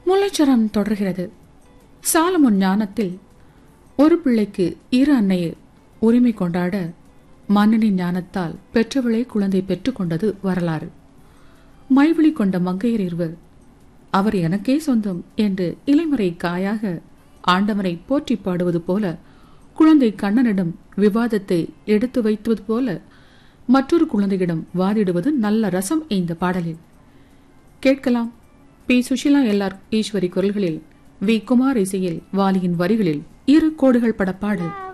முல்லைச்சரம் தொடர்கிறது சாலமுன் ஞானத்தில் ஒரு பிள்ளைக்கு இரு அன்னையை உரிமை கொண்டாட மன்னனின் ஞானத்தால் பெற்றவளே குழந்தை பெற்றுக்கொண்டது வரலாறு மைவிழி கொண்ட மங்கையர் இருவர் அவர் எனக்கே சொந்தம் என்று இலைமறை காயாக ஆண்டவனை போற்றி பாடுவது போல குழந்தை கண்ணனிடம் விவாதத்தை எடுத்து வைத்துவது போல மற்றொரு குழந்தையிடம் வாதிடுவது நல்ல ரசம் இந்த பாடலில் கேட்கலாம் பி சுஷிலா எல்ஆர் ஈஸ்வரி குரல்களில் வி குமார் இசையில் வாலியின் வரிகளில் இரு கோடுகள் பட பாடல்